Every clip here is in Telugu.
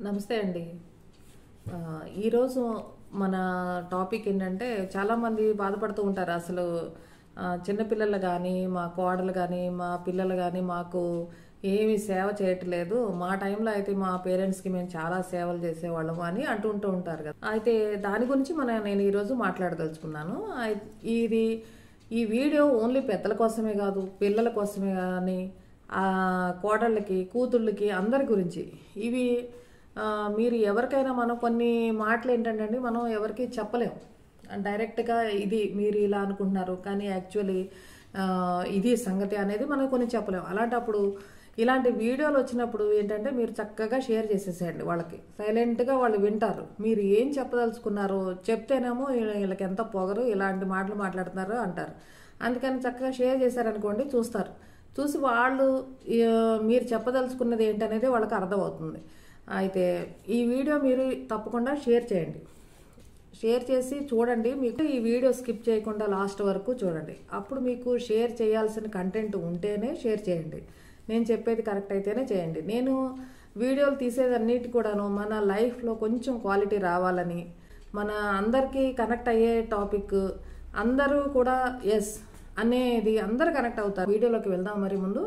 నమస్తే అండి ఆ, ఈరోజు మన టాపిక్ ఏంటంటే చాలామంది బాధపడుతూ ఉంటారు అసలు ఆ, చిన్నపిల్లలు కానీ మా కోడలు కానీ మా పిల్లలు కానీ మాకు ఏమీ సేవ చేయట్లేదు మా టైంలో అయితే మా పేరెంట్స్కి మేము చాలా సేవలు చేసేవాళ్ళం అని అంటుంటూ ఉంటారు కదా అయితే దాని గురించి మన నేను ఈరోజు మాట్లాడదలుచుకున్నాను అయి- ఇది ఈ వీడియో ఓన్లీ పెద్దల కోసమే కాదు పిల్లల కోసమే కానీ ఆ కోడళ్ళకి కూతుళ్ళకి అందరి గురించి ఇవి ఆ, మీరు ఎవరికైనా మనం కొన్ని మాటలు ఏంటంటే మనం ఎవరికి చెప్పలేం డైరెక్ట్గా ఇది మీరు ఇలా అనుకుంటున్నారు కానీ యాక్చువల్లీ ఇది సంగతి అనేది మనం కొన్ని చెప్పలేం అలాంటప్పుడు ఇలాంటి వీడియోలు వచ్చినప్పుడు ఏంటంటే మీరు చక్కగా షేర్ చేసేసేయండి వాళ్ళకి సైలెంట్గా వాళ్ళు వింటారు మీరు ఏం చెప్పదలుచుకున్నారో చెప్తేనేమో వీళ్ళ- వీళ్ళకి ఎంత పొగరు ఇలాంటి మాటలు మాట్లాడుతున్నారు అంటారు అందుకని చక్కగా షేర్ చేశారనుకోండి చూస్తారు చూసి వాళ్ళు ఆ, మీరు చెప్పదలుచుకున్నది ఏంటనేది వాళ్ళకి అర్థమవుతుంది అయితే ఈ వీడియో మీరు తప్పకుండా షేర్ చేయండి షేర్ చేసి చూడండి మీకు ఈ వీడియో స్కిప్ చేయకుండా లాస్ట్ వరకు చూడండి అప్పుడు మీకు షేర్ చేయాల్సిన కంటెంట్ ఉంటేనే షేర్ చేయండి నేను చెప్పేది కరెక్ట్ అయితేనే చేయండి నేను వీడియోలు తీసేదన్నిటి కూడాను మన లైఫ్లో కొంచెం క్వాలిటీ రావాలని మన అందరికీ కనెక్ట్ అయ్యే టాపిక్ అందరూ కూడా ఎస్ అనేది అందరు కనెక్ట్ అవుతారు వీడియోలోకి వెళ్దాం మరి ముందు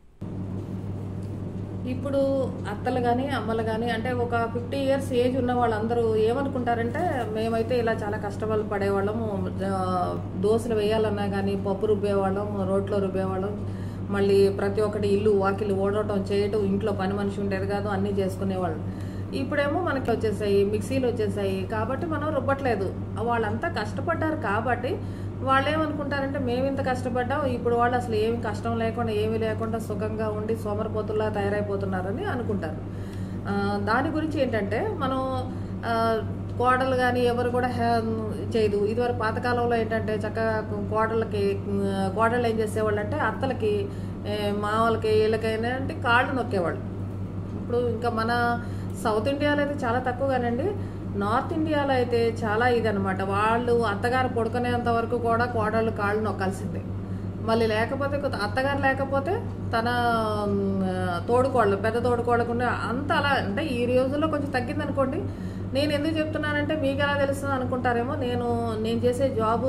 ఇప్పుడు అత్తలు కానీ అమ్మలు కానీ అంటే ఒక ఫిఫ్టీ ఇయర్స్ ఏజ్ ఉన్న వాళ్ళందరూ ఏమనుకుంటారంటే మేమైతే ఇలా చాలా కష్టపడి పడేవాళ్ళము ఆ, దోశలు వేయాలన్నా కానీ పప్పు రుబ్బేవాళ్ళం రోట్లో రుబ్బేవాళ్ళం మళ్ళీ ప్రతి ఒక్కటి ఇల్లు వాకిలు ఓడటం చేయటం ఇంట్లో పని మనిషి ఉండేది కాదు అన్నీ చేసుకునేవాళ్ళం ఇప్పుడేమో మనకి వచ్చేసాయి మిక్సీలు వచ్చేసాయి కాబట్టి మనం రుబ్బట్లేదు వాళ్ళంతా కష్టపడ్డారు కాబట్టి వాళ్ళు ఏమనుకుంటారంటే మేము ఇంత కష్టపడ్డాం ఇప్పుడు వాళ్ళు అసలు ఏమి కష్టం లేకుండా ఏమీ లేకుండా సుఖంగా ఉండి సోమరపోతుల్లా తయారైపోతున్నారని అనుకుంటారు ఆ, దాని గురించి ఏంటంటే మనం ఆ, కోడలు కానీ ఎవరు కూడా హే- చేయదు ఇదివరకు పాతకాలంలో ఏంటంటే చక్కగా కోడళ్ళకి ఆ, కోడళ్ళు ఏం చేసేవాళ్ళు అంటే అత్తలకి ఏ, మామలకి వీళ్ళకైనా అంటే కాళ్ళు నొక్కేవాళ్ళు ఇప్పుడు ఇంకా మన సౌత్ ఇండియాలో అయితే చాలా తక్కువగానండి నార్త్ ఇండియాలో అయితే చాలా ఇదనమాట వాళ్ళు అత్తగారు పడుకునేంత వరకు కూడా కోడళ్ళు కాళ్ళు నొక్కాల్సిందే మళ్ళీ లేకపోతే కొత్త- అత్తగారు లేకపోతే తన మ్, తోడుకోళ్ళు పెద్ద తోడుకోళ్ళకుండా అంత అలా అంటే ఈ రోజుల్లో కొంచెం తగ్గింది అనుకోండి నేను ఎందుకు చెప్తున్నానంటే మీకు ఎలా తెలుస్తుంది అనుకుంటారేమో నేను నేను చేసే job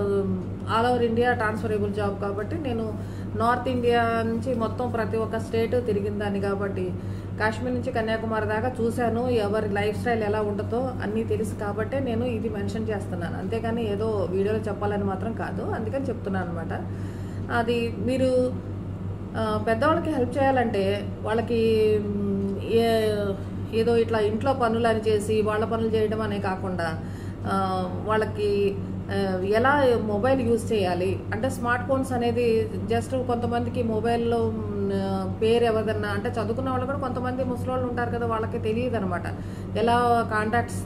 all over India transferable job కాబట్టి నేను నార్త్ ఇండియా నుంచి మొత్తం ప్రతి ఒక్క స్టేట్ తిరిగిన దాన్ని కాబట్టి కాశ్మీర్ నుంచి కన్యాకుమారి దాకా చూశాను ఎవరి లైఫ్ స్టైల్ ఎలా ఉంటుందో అన్నీ తెలుసు కాబట్టే నేను ఇది మెన్షన్ చేస్తున్నాను అంతేగాని ఏదో వీడియోలో చెప్పాలని మాత్రం కాదు అందుకని చెప్తున్నాను అనమాట అది మీరు ఆ, పెద్దవాళ్ళకి హెల్ప్ చేయాలంటే వాళ్ళకి మ్, ఏ ఏదో ఇట్లా ఇంట్లో పనులు అని చేసి వాళ్ళ పనులు చేయడం అనే కాకుండా ఆ, వాళ్ళకి ఆ, ఎలా మొబైల్ యూజ్ చేయాలి అంటే స్మార్ట్ ఫోన్స్ అనేది జస్ట్ కొంతమందికి మొబైల్లో మ్, పేరు ఎవరిదన్నా అంటే చదువుకున్న వాళ్ళు కూడా కొంతమంది ముసలి వాళ్ళు ఉంటారు కదా వాళ్ళకి తెలియదు అనమాట ఎలా కాంటాక్ట్స్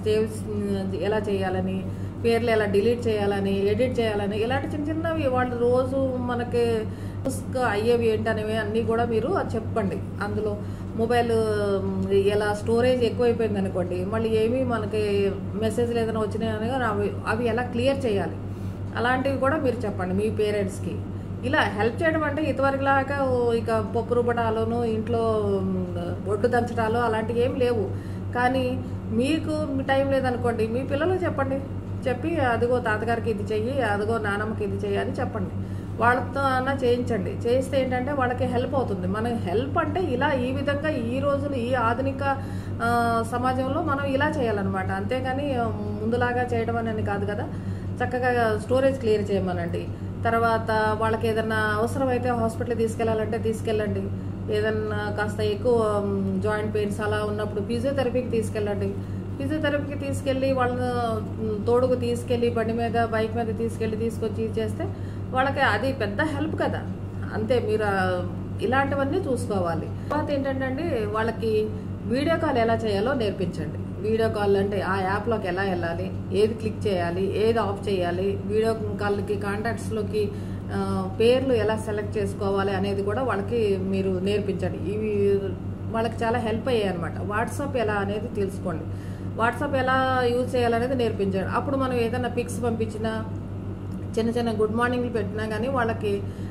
ఎలా చేయాలని పేర్లు ఎలా డిలీట్ చేయాలని ఎడిట్ చేయాలని ఇలాంటి చిన్న చిన్నవి వాళ్ళు రోజు మనకి యూస్క్ అయ్యేవి ఏంటనేవి అన్నీ కూడా మీరు చెప్పండి అందులో మొబైల్ మ్, ఎలా స్టోరేజ్ ఎక్కువైపోయింది అనుకోండి మళ్ళీ ఏమీ మనకి మెసేజ్లు ఏదైనా వచ్చినాయని అవి అవి ఎలా క్లియర్ చేయాలి అలాంటివి కూడా మీరు చెప్పండి మీ పేరెంట్స్కి ఇలా హెల్ప్ చేయడం అంటే ఇదివరకులాగా ఓ ఇక పప్పు రుబ్బడాలోను ఇంట్లో మ్, ఒడ్డు దంచడాలు అలాంటివి ఏమి లేవు కానీ మీకు మీ టైం లేదనుకోండి మీ పిల్లలకు చెప్పండి చెప్పి అదిగో తాతగారికి ఇది చెయ్యి అదిగో నానమ్మకి ఇది చెయ్యి అని చెప్పండి వాళ్ళతో అన్న చేయించండి చేయిస్తే ఏంటంటే వాళ్ళకి హెల్ప్ అవుతుంది మన హెల్ప్ అంటే ఇలా ఈ విధంగా ఈ రోజులు ఈ ఆధునిక ఆ, సమాజంలో మనం ఇలా చేయాలన్నమాట అంతేగాని ఆ, ముందులాగా చేయడం అనేది కాదు కదా చక్కగా స్టోరేజ్ క్లియర్ చేయమనండి తర్వాత వాళ్ళకి ఏదన్నా అవసరమైతే హాస్పిటల్ తీసుకెళ్ళాలంటే తీసుకెళ్ళండి ఏదన్నా కాస్త ఎక్కువ జాయింట్ పెయిన్స్ అలా ఉన్నప్పుడు ఫిజియోథెరపీకి తీసుకెళ్ళండి ఫిజియోథెరపీకి తీసుకెళ్ళి వాళ్ళని మ్, తోడుకు తీసుకెళ్ళి బండి మీద బైక్ మీద తీసుకెళ్ళి తీసుకొచ్చి చేస్తే వాళ్ళకి అది పెద్ద హెల్ప్ కదా అంతే మీరు ఆ, ఇలాంటివన్నీ చూసుకోవాలి తర్వాత ఏంటంటే అండి వాళ్ళకి వీడియో కాల్ ఎలా చేయాలో నేర్పించండి వీడియో కాల్ అంటే ఆ యాప్లోకి ఎలా వెళ్ళాలి ఏది క్లిక్ చేయాలి ఏది ఆఫ్ చేయాలి వీడియో కాల్కి కాంటాక్ట్స్లోకి ఆ, పేర్లు ఎలా సెలెక్ట్ చేసుకోవాలి అనేది కూడా వాళ్ళకి మీరు నేర్పించండి ఇవి వాళ్ళకి చాలా హెల్ప్ అయ్యాయి అనమాట వాట్సాప్ ఎలా అనేది తెలుసుకోండి వాట్సాప్ ఎలా యూజ్ చేయాలనేది నేర్పించండి అప్పుడు మనం ఏదైనా పిక్స్ పంపించినా చిన్న చిన్న గుడ్ మార్నింగ్లు పెట్టినా కానీ వాళ్ళకి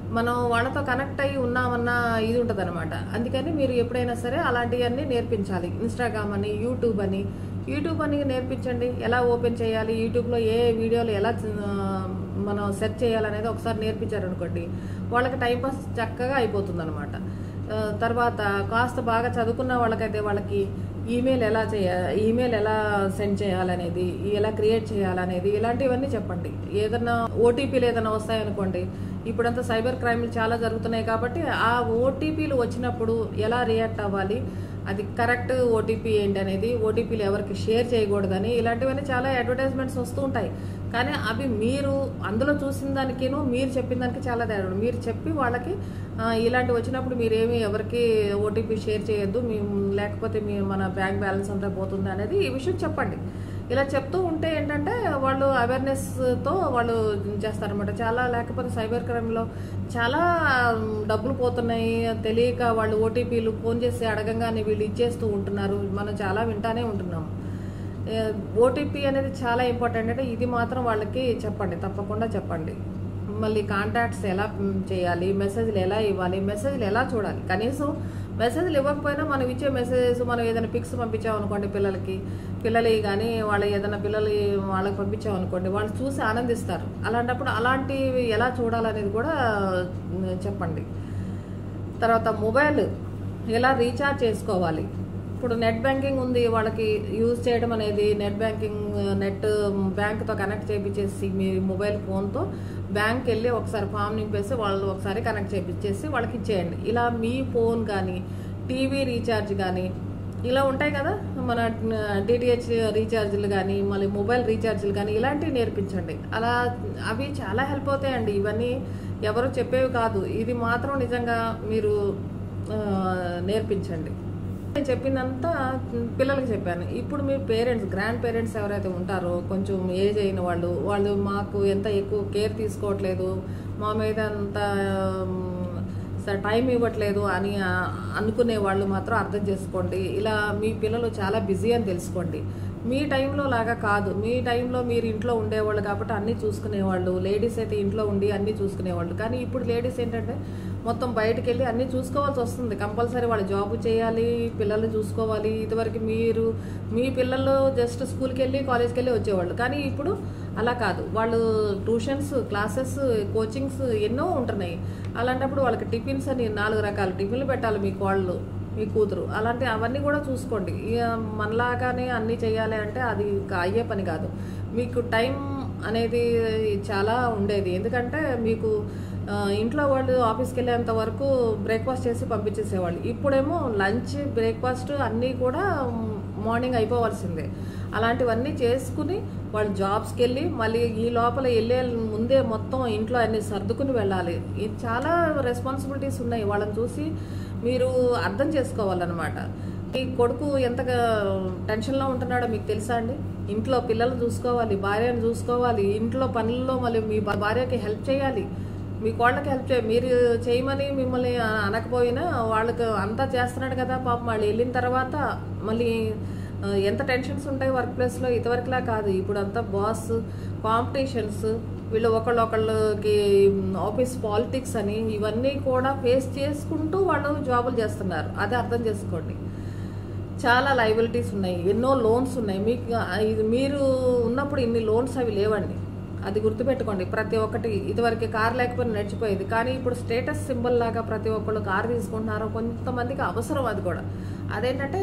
మనం వాళ్ళతో కనెక్ట్ అయ్యి ఉన్నామన్న ఇది ఉంటుంది అనమాట అందుకని మీరు ఎప్పుడైనా సరే అలాంటివన్నీ నేర్పించాలి ఇన్స్టాగ్రామ్ అని యూట్యూబ్ అని యూట్యూబ్ అని నేర్పించండి ఎలా ఓపెన్ చేయాలి యూట్యూబ్లో ఏ వీడియోలు ఎలా ఆ, మనం సెర్చ్ చేయాలనేది ఒకసారి నేర్పించారనుకోండి వాళ్ళకి టైంపాస్ చక్కగా అయిపోతుంది అనమాట తర్వాత కాస్త బాగా చదువుకున్న వాళ్ళకైతే వాళ్ళకి ఈమెయిల్ ఎలా చేయ ఈమెయిల్ ఎలా సెండ్ చేయాలనేది ఎలా క్రియేట్ చేయాలనేది ఇలాంటివన్నీ చెప్పండి ఏదన్నా ఓటీపీలు ఏదైనా వస్తాయనుకోండి ఇప్పుడంతా సైబర్ క్రైమ్లు చాలా జరుగుతున్నాయి కాబట్టి ఆ ఓటీపీలు వచ్చినప్పుడు ఎలా రియాక్ట్ అవ్వాలి అది కరెక్ట్ ఓటీపీ ఏంటి అనేది ఓటీపీలు ఎవరికి షేర్ చేయకూడదని ఇలాంటివన్నీ చాలా అడ్వర్టైజ్మెంట్స్ వస్తూ ఉంటాయి కానీ అవి మీరు అందులో చూసిన దానికిను మీరు చెప్పిన దానికి చాలా తేడా ఉంది. మీరు చెప్పి వాళ్ళకి ఆ, ఇలాంటి వచ్చినప్పుడు మీరేమి ఎవరికి ఓటీపీ షేర్ చేయొద్దు మీ లేకపోతే మీ మన బ్యాంక్ బ్యాలెన్స్ అంతా పోతుంది అనేది ఈ విషయం చెప్పండి ఇలా చెప్తూ ఉంటే ఏంటంటే వాళ్ళు అవేర్నెస్తో వాళ్ళు చేస్తారనమాట చాలా లేకపోతే సైబర్ క్రైమ్లో చాలా డబ్బులు పోతున్నాయి తెలియక వాళ్ళు ఓటీపీలు ఫోన్ చేసి అడగంగానే వీళ్ళు ఇచ్చేస్తూ ఉంటున్నారు మనం చాలా వింటానే ఉంటున్నాము ఓటీపీ అనేది చాలా ఇంపార్టెంట్ అంటే ఇది మాత్రం వాళ్ళకి చెప్పండి తప్పకుండా చెప్పండి మళ్ళీ కాంటాక్ట్స్ ఎలా మ్, చేయాలి మెసేజ్లు ఎలా ఇవ్వాలి మెసేజ్లు ఎలా చూడాలి కనీసం మెసేజ్లు ఇవ్వకపోయినా మనం ఇచ్చే మెసేజెస్ మనం ఏదైనా పిక్స్ పంపించామనుకోండి పిల్లలకి పిల్లలు కానీ వాళ్ళ ఏదైనా పిల్లలు వాళ్ళకి పంపించామనుకోండి వాళ్ళు చూసి ఆనందిస్తారు అలాంటప్పుడు అలాంటివి ఎలా చూడాలనేది కూడా మ్, చెప్పండి తర్వాత మొబైల్ ఎలా రీఛార్జ్ చేసుకోవాలి ఇప్పుడు నెట్ బ్యాంకింగ్ ఉంది వాళ్ళకి యూజ్ చేయడం అనేది నెట్ బ్యాంకింగ్ నెట్ బ్యాంక్తో కనెక్ట్ చేయించేసి మీ మొబైల్ ఫోన్తో బ్యాంక్ వెళ్ళి ఒకసారి ఫామ్ నింపేసి వాళ్ళు ఒకసారి కనెక్ట్ చేయించేసి వాళ్ళకి ఇచ్చేయండి ఇలా మీ ఫోన్ కానీ టీవీ రీఛార్జ్ కానీ ఇలా ఉంటాయి కదా మన డిటిహెచ్ రీఛార్జ్లు కానీ మళ్ళీ మొబైల్ రీఛార్జ్లు కానీ ఇలాంటివి నేర్పించండి అలా అవి చాలా హెల్ప్ అవుతాయండి ఇవన్నీ ఎవరు చెప్పేవి కాదు ఇది మాత్రం నిజంగా మీరు ఆ, నేర్పించండి నేను చెప్పిందంతా పిల్లలకి చెప్పాను ఇప్పుడు మీ పేరెంట్స్ గ్రాండ్ పేరెంట్స్ ఎవరైతే ఉంటారో కొంచెం ఏజ్ అయిన వాళ్ళు వాళ్ళు మాకు ఎంత ఎక్కువ కేర్ తీసుకోవట్లేదు మా మీద అంత స- టైం ఇవ్వట్లేదు అని ఆ, అనుకునే వాళ్ళు మాత్రం అర్థం చేసుకోండి ఇలా మీ పిల్లలు చాలా బిజీ అని తెలుసుకోండి మీ టైంలో లాగా కాదు మీ టైంలో మీరు ఇంట్లో ఉండేవాళ్ళు కాబట్టి అన్నీ చూసుకునేవాళ్ళు లేడీస్ అయితే ఇంట్లో ఉండి అన్నీ చూసుకునేవాళ్ళు కానీ ఇప్పుడు లేడీస్ ఏంటంటే మొత్తం బయటకు వెళ్ళి అన్నీ చూసుకోవాల్సి వస్తుంది కంపల్సరీ వాళ్ళు జాబ్ చేయాలి పిల్లల్ని చూసుకోవాలి ఇదివరకు మీరు మీ పిల్లలు జస్ట్ స్కూల్కి వెళ్ళి కాలేజ్కి వెళ్ళి వచ్చేవాళ్ళు కానీ ఇప్పుడు అలా కాదు వాళ్ళు ట్యూషన్స్ క్లాసెస్ కోచింగ్స్ ఎన్నో ఉంటున్నాయి అలాంటప్పుడు వాళ్ళకి టిఫిన్స్ అని నాలుగు రకాల టిఫిన్లు పెట్టాలి మీ కోళ్ళు మీ కూతురు అలాంటి అవన్నీ కూడా చూసుకోండి ఇక మనలాగానే అన్నీ చేయాలి అంటే అది ఇంకా అయ్యే పని కాదు మీకు టైం అనేది చాలా ఉండేది ఎందుకంటే మీకు ఆ, ఇంట్లో వాళ్ళు ఆఫీస్కి వెళ్ళేంత వరకు బ్రేక్ఫాస్ట్ చేసి పంపించేసేవాళ్ళు ఇప్పుడేమో లంచ్ బ్రేక్ఫాస్ట్ అన్నీ కూడా మార్నింగ్ అయిపోవాల్సిందే అలాంటివన్నీ చేసుకుని వాళ్ళు జాబ్స్కి వెళ్ళి మళ్ళీ ఈ లోపల వెళ్ళే ముందే మొత్తం ఇంట్లో అన్ని సర్దుకుని వెళ్ళాలి ఇది చాలా రెస్పాన్సిబిలిటీస్ ఉన్నాయి వాళ్ళని చూసి మీరు అర్థం చేసుకోవాలన్నమాట ఈ కొడుకు ఎంతగా టెన్షన్లో ఉంటున్నాడో మీకు తెలుసా అండి ఇంట్లో పిల్లలు చూసుకోవాలి భార్యను చూసుకోవాలి ఇంట్లో పనుల్లో మళ్ళీ మీ భా- భార్యకి హెల్ప్ చేయాలి మీ కోళ్ళకి హెల్ప్ చేయ మీరు చేయమని మిమ్మల్ని అ- అనకపోయినా వాళ్ళకి అంతా చేస్తున్నాడు కదా పాపం వాళ్ళు వెళ్ళిన తర్వాత మళ్ళీ ఆ, ఎంత టెన్షన్స్ ఉంటాయి వర్క్ ప్లేస్లో ఇదివరకులా కాదు ఇప్పుడు అంతా బాస్ కాంపిటీషన్స్ వీళ్ళు ఒకళ్ళొకళ్ళకి ఆఫీస్ పాలిటిక్స్ అని ఇవన్నీ కూడా ఫేస్ చేసుకుంటూ వాళ్ళు జాబులు చేస్తున్నారు అది అర్థం చేసుకోండి చాలా లైబిలిటీస్ ఉన్నాయి ఎన్నో లోన్స్ ఉన్నాయి మీకు ఇది మీరు ఉన్నప్పుడు ఇన్ని లోన్స్ అవి లేవండి అది గుర్తుపెట్టుకోండి ప్రతి ఒక్కటి ఇదివరకు కార్ లేకపోయినా నడిచిపోయేది కానీ ఇప్పుడు స్టేటస్ సింబల్ లాగా ప్రతి ఒక్కళ్ళు కార్ తీసుకుంటున్నారు కొంతమందికి అవసరం అది కూడా అదేంటంటే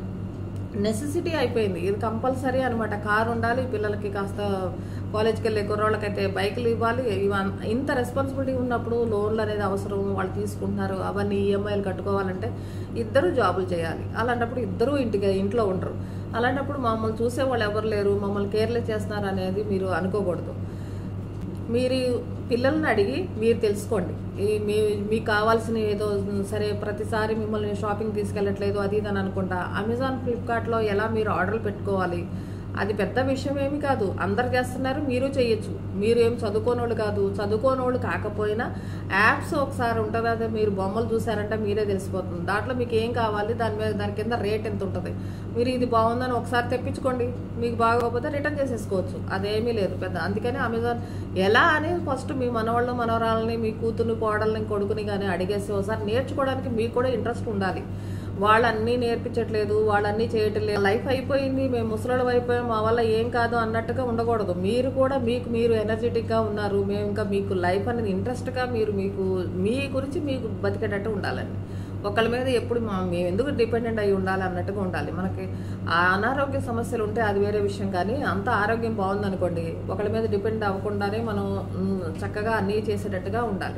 నెసెసిటీ అయిపోయింది ఇది కంపల్సరీ అనమాట కార్ ఉండాలి పిల్లలకి కాస్త కాలేజ్కి వెళ్ళే కుర్రోళ్ళకైతే బైకులు ఇవ్వాలి ఇవన్ ఇంత రెస్పాన్సిబిలిటీ ఉన్నప్పుడు లోన్లు అనేది అవసరం వాళ్ళు తీసుకుంటున్నారు అవన్నీ ఈఎంఐలు కట్టుకోవాలంటే ఇద్దరు జాబులు చేయాలి అలాంటప్పుడు ఇద్దరు ఇంటికి ఇంట్లో ఉండరు అలాంటప్పుడు మమ్మల్ని చూసే వాళ్ళు ఎవరు లేరు మమ్మల్ని కేర్లెస్ చేస్తున్నారు అనేది మీరు అనుకోకూడదు మీరు పిల్లల్ని అడిగి మీరు తెలుసుకోండి ఈ మీ మీకు కావాల్సిన ఏదో సరే ప్రతిసారి మిమ్మల్ని షాపింగ్ తీసుకెళ్ళట్లేదు అది ఇది అని అనుకుంటా అమెజాన్ ఫ్లిప్కార్ట్లో ఎలా మీరు ఆర్డర్లు పెట్టుకోవాలి అది పెద్ద విషయం ఏమి కాదు అందరు చేస్తున్నారు మీరు చేయొచ్చు మీరు ఏం చదువుకోనోళ్ళు కాదు చదువుకోనోళ్ళు కాకపోయినా యాప్స్ ఒకసారి ఉంటుంది అదే మీరు బొమ్మలు చూసారంటే మీరే తెలిసిపోతుంది దాంట్లో మీకు ఏం కావాలి దాని మీద దాని కింద రేట్ ఎంత ఉంటుంది మీరు ఇది బాగుందని ఒకసారి తెప్పించుకోండి మీకు బాగోకపోతే రిటర్న్ చేసేసుకోవచ్చు అదేమీ లేదు పెద్ద అందుకని అమెజాన్ ఎలా అని ఫస్ట్ మీ మనవాళ్ళు మనవరాలని మీ కూతుర్ని కోడల్ని కొడుకుని కానీ అడిగేసి ఒకసారి నేర్చుకోవడానికి మీకు కూడా ఇంట్రెస్ట్ ఉండాలి వాళ్ళన్నీ నేర్పించట్లేదు వాళ్ళన్నీ చేయట్లేదు లైఫ్ అయిపోయింది మేము ముసలాళ్ళం అయిపోయాం మా వల్ల ఏం కాదు అన్నట్టుగా ఉండకూడదు మీరు కూడా మీకు మీరు ఎనర్జెటిక్గా ఉన్నారు మేము ఇంకా మీకు లైఫ్ అనేది ఇంట్రెస్ట్గా మీరు మీకు మీ గురించి మీకు బతికేటట్టు ఉండాలండి ఒకళ్ళ మీద ఎప్పుడు మా మేము ఎందుకు డిపెండెంట్ అయి ఉండాలి అన్నట్టుగా ఉండాలి మనకి ఆ అనారోగ్య సమస్యలు ఉంటే అది వేరే విషయం కానీ అంత ఆరోగ్యం బాగుందనుకోండి ఒకళ్ళ మీద డిపెండ్ అవ్వకుండానే మనం మ్, చక్కగా అన్నీ చేసేటట్టుగా ఉండాలి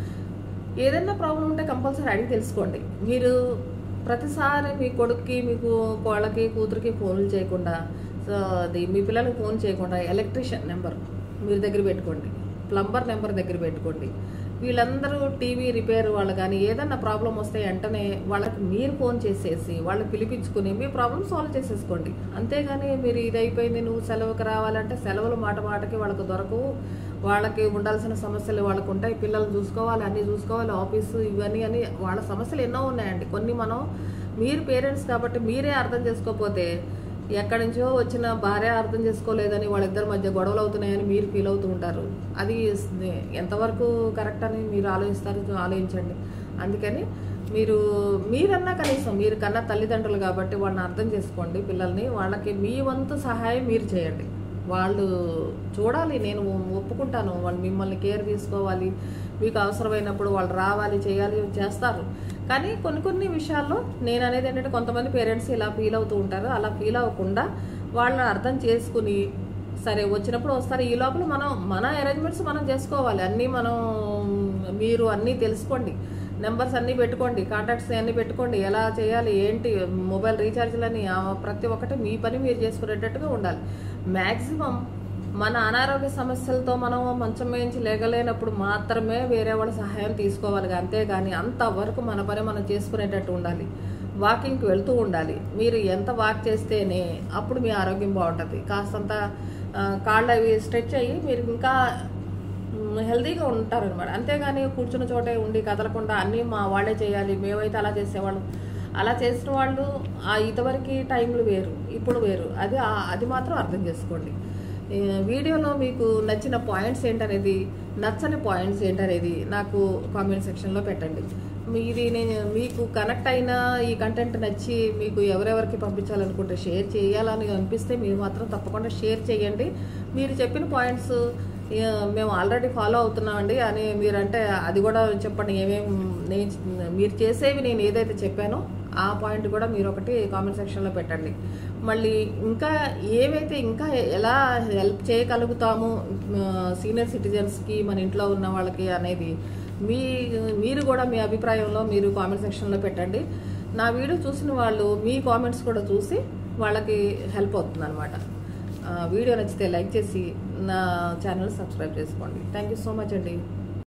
ఏదైనా ప్రాబ్లం ఉంటే కంపల్సరీ అడిగి తెలుసుకోండి మీరు ప్రతిసారి మీ కొడుక్కి మీకు కోళ్ళకి కూతురికి ఫోన్లు చేయకుండా సో అది మీ పిల్లలకి ఫోన్ చేయకుండా ఎలక్ట్రీషియన్ నెంబర్ మీరు దగ్గర పెట్టుకోండి ప్లంబర్ నెంబర్ దగ్గర పెట్టుకోండి వీళ్ళందరూ టీవీ రిపేర్ వాళ్ళు కానీ ఏదన్నా ప్రాబ్లం వస్తే వెంటనే వాళ్ళకి మీరు ఫోన్ చేసేసి వాళ్ళని పిలిపించుకుని మీ ప్రాబ్లం సాల్వ్ చేసేసుకోండి అంతేగాని మీరు ఇది అయిపోయింది నువ్వు సెలవుకి రావాలంటే సెలవులు మాట మాటకి వాళ్ళకు దొరకవు వాళ్ళకి ఉండాల్సిన సమస్యలు వాళ్ళకు ఉంటాయి పిల్లల్ని చూసుకోవాలి అన్నీ చూసుకోవాలి ఆఫీసు ఇవన్నీ అని వాళ్ళ సమస్యలు ఎన్నో ఉన్నాయండి కొన్ని మనం మీరు పేరెంట్స్ కాబట్టి మీరే అర్థం చేసుకోకపోతే ఎక్కడి నుంచో వచ్చిన భార్య అర్థం చేసుకోలేదని వాళ్ళిద్దరి మధ్య గొడవలు అవుతున్నాయని మీరు ఫీల్ అవుతూ ఉంటారు అది ఎంతవరకు కరెక్ట్ అని మీరు ఆలోచిస్తారు ఆలోచించండి అందుకని మీరు మీరన్నా కనీసం మీరు కన్నా తల్లిదండ్రులు కాబట్టి వాళ్ళని అర్థం చేసుకోండి పిల్లల్ని వాళ్ళకి మీ వంతు సహాయం మీరు చేయండి వాళ్ళు చూడాలి నేను ఒప్పుకుంటాను వాళ్ళు మిమ్మల్ని కేర్ తీసుకోవాలి మీకు అవసరమైనప్పుడు వాళ్ళు రావాలి చేయాలి చేస్తారు కానీ కొన్ని కొన్ని విషయాల్లో నేను అనేది ఏంటంటే కొంతమంది పేరెంట్స్ ఇలా ఫీల్ అవుతూ ఉంటారు అలా ఫీల్ అవ్వకుండా వాళ్ళని అర్థం చేసుకుని సరే వచ్చినప్పుడు వస్తారు ఈ లోపల మనం మన అరేంజ్మెంట్స్ మనం చేసుకోవాలి అన్నీ మనం మీరు అన్నీ తెలుసుకోండి నెంబర్స్ అన్నీ పెట్టుకోండి కాంటాక్ట్స్ అన్నీ పెట్టుకోండి ఎలా చేయాలి ఏంటి మొబైల్ రీఛార్జ్లని ఆ ప్రతి ఒక్కటి మీ పని మీరు చేసుకునేటట్టుగా ఉండాలి మ్యాక్సిమం మన అనారోగ్య సమస్యలతో మనం మంచం వేయించి లేగలేనప్పుడు మాత్రమే వేరే వాళ్ళ సహాయం తీసుకోవాలి అంతేగాని అంతవరకు మన పని మనం చేసుకునేటట్టు ఉండాలి వాకింగ్కి వెళ్తూ ఉండాలి మీరు ఎంత వాక్ చేస్తేనే అప్పుడు మీ ఆరోగ్యం బాగుంటుంది కాస్తంత ఆ, కాళ్ళు అవి స్ట్రెచ్ అయ్యి మీరు ఇంకా మ్, హెల్తీగా ఉంటారనమాట అంతేగాని కూర్చున్న చోటే ఉండి కదలకుండా అన్నీ మా వాళ్ళే చేయాలి మేమైతే అలా చేసేవాళ్ళం అలా చేసిన వాళ్ళు ఆ ఇదివరకు టైంలు వేరు ఇప్పుడు వేరు అది ఆ- అది మాత్రం అర్థం చేసుకోండి ఈ వీడియోలో మీకు నచ్చిన పాయింట్స్ ఏంటనేది నచ్చని పాయింట్స్ ఏంటనేది నాకు కామెంట్ సెక్షన్లో పెట్టండి మీది నేను మీకు కనెక్ట్ అయిన ఈ కంటెంట్ నచ్చి మీకు ఎవరెవరికి పంపించాలనుకుంటే షేర్ చేయాలని అనిపిస్తే మీరు మాత్రం తప్పకుండా షేర్ చేయండి మీరు చెప్పిన పాయింట్స్ ఆ, మేము ఆల్రెడీ ఫాలో అవుతున్నామండి అని మీరంటే అది కూడా చెప్పండి ఏమేమి నేను మీరు చేసేవి నేను ఏదైతే చెప్పానో ఆ పాయింట్ కూడా మీరు ఒకటి కామెంట్ సెక్షన్లో పెట్టండి మళ్ళీ ఇంకా ఏవైతే ఇంకా ఎలా హెల్ప్ చేయగలుగుతాము సీనియర్ సిటిజన్స్కి మన ఇంట్లో ఉన్న వాళ్ళకి అనేది మీ మీరు కూడా మీ అభిప్రాయంలో మీరు కామెంట్ సెక్షన్లో పెట్టండి నా వీడియో చూసిన వాళ్ళు మీ కామెంట్స్ కూడా చూసి వాళ్ళకి హెల్ప్ అవుతుంది అనమాట వీడియో నచ్చితే లైక్ చేసి నా ఛానల్ సబ్స్క్రైబ్ చేసుకోండి థ్యాంక్ యూ సో మచ్ అండి